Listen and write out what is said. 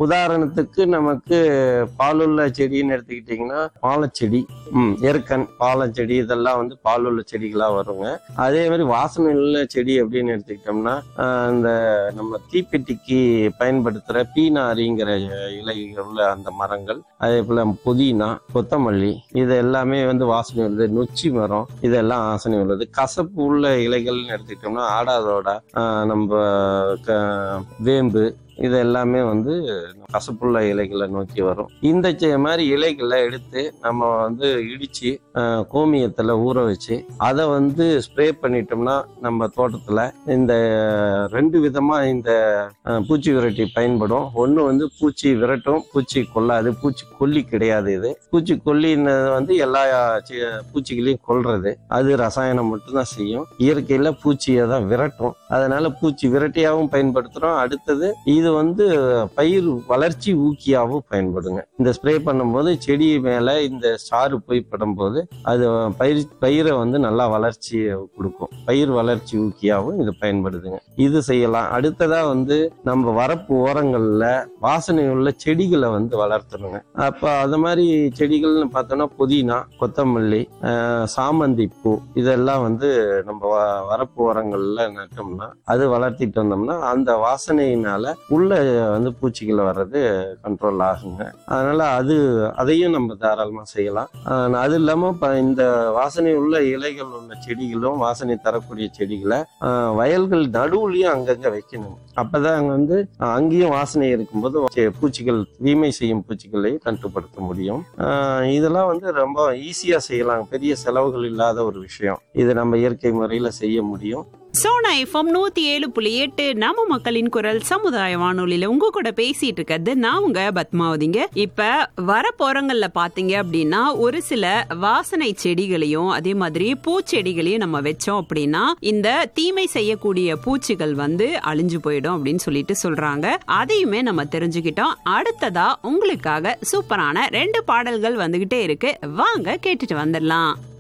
உதாரணத்துக்கு நமக்கு பாலுள்ள செடின்னு எடுத்துக்கிட்டிங்கன்னா பாலச்செடி ம் எருக்கன் பாலச்செடி இதெல்லாம் வந்து பாலுள்ள செடிகளா வருங்க அதே மாதிரி வாசனை உள்ள செடி அப்படின்னு எடுத்துக்கிட்டோம்னா ஆஹ் இந்த நம்ம தீப்பெட்டிக்கு பயன்படுத்துற பீனாரிங்கிற இலை உள்ள அந்த மரங்கள் அதே போல புதினா கொத்தமல்லி இது எல்லாமே வந்து வாசனை உள்ளது நொச்சி மரம் இதெல்லாம் வாசனை உள்ளது கசப்பு உள்ள இலைகள்னு எடுத்துக்கிட்டோம்னா ஆடாதோட ஆஹ் நம்ம க- வேம்பு இது எல்லாமே வந்து கசப்புள்ள இலைகளை நோக்கி வரும் இந்த செ- மாதிரி இலைகளை எடுத்து நம்ம வந்து இடிச்சு ஆஹ், கோமியத்துல ஊற வச்சு அதை வந்து ஸ்ப்ரே பண்ணிட்டோம்னா நம்ம தோட்டத்துல இந்த ரெண்டு விதமா இந்த ஆஹ், பூச்சி விரட்டி பயன்படும் ஒன்று வந்து பூச்சி விரட்டும் பூச்சி கொல்லாது பூச்சி கொல்லி கிடையாது இது பூச்சி கொல்லின்னு வந்து எல்லா சி- பூச்சிகளையும் கொல்றது அது ரசாயனம் மட்டும்தான் செய்யும் இயற்கையில பூச்சியை தான் விரட்டும் அதனால பூச்சி விரட்டியாகவும் பயன்படுத்துறோம் அடுத்தது இது வந்து பயிர் வளர்ச்சி ஊக்கியாகவும் பயன்படுங்க இந்த ஸ்ப்ரே பண்ணும்போது செடி மேல இந்த சாறு போய் படும்போது அது பயிர் பயிரை வந்து நல்லா வளர்ச்சி கொடுக்கும் பயிர் வளர்ச்சி ஊக்கியாகவும் இது பயன்படுதுங்க இது செய்யலாம் அடுத்ததா வந்து நம்ம வரப்பு ஓரங்கள்ல வாசனை உள்ள செடிகளை வந்து வளர்த்தணுங்க அப்ப அது மாதிரி செடிகள்னு பார்த்தோம்னா புதினா கொத்தமல்லி ஆஹ் சாமந்தி பூ இதெல்லாம் வந்து நம்ம வ- வரப்பு ஓரங்கள்ல நட்டோம்னா அது வளர்த்திட்டு வந்தோம்னா அந்த வாசனையினால உள்ள வந்து பூச்சிகள் வர்றது கண்ட்ரோல் ஆகுங்க அதனால அது அதையும் நம்ம தாராளமா செய்யலாம் ஆஹ் அது இல்லாம இப்ப இந்த வாசனை உள்ள இலைகள் உள்ள செடிகளும் வாசனை தரக்கூடிய செடிகளை ஆஹ் வயல்கள் நடுவுலயும் அங்கங்க வைக்கணும் அப்பதான் அங்க வந்து ஆஹ் அங்கேயும் வாசனை இருக்கும்போது செ- பூச்சிகள் தீமை செய்யும் பூச்சிகளை கட்டுப்படுத்த முடியும் ஆஹ் இதெல்லாம் வந்து ரொம்ப ஈஸியா செய்யலாம் பெரிய செலவுகள் இல்லாத ஒரு விஷயம் இது நம்ம இயற்கை முறையில செய்ய முடியும் சோனா எஃப்எம் நூத்தி ஏழு புள்ளி எட்டு நம்ம மக்களின் குரல் சமுதாய வானொலியில உங்க கூட பேசிட்டு இருக்கிறது நான் உங்க பத்மாவதிங்க இப்ப வர போறங்கள்ல பாத்தீங்க அப்படின்னா ஒரு சில வாசனை செடிகளையும் அதே மாதிரி பூச்செடிகளையும் நம்ம வச்சோம் அப்படின்னா இந்த தீமை செய்யக்கூடிய பூச்சிகள் வந்து அழிஞ்சு போயிடும் அப்படின்னு சொல்லிட்டு சொல்றாங்க அதையுமே நம்ம தெரிஞ்சுக்கிட்டோம் அடுத்ததா உங்களுக்காக சூப்பரான ரெண்டு பாடல்கள் வந்துகிட்டே இருக்கு வாங்க கேட்டுட்டு வந்துடலாம்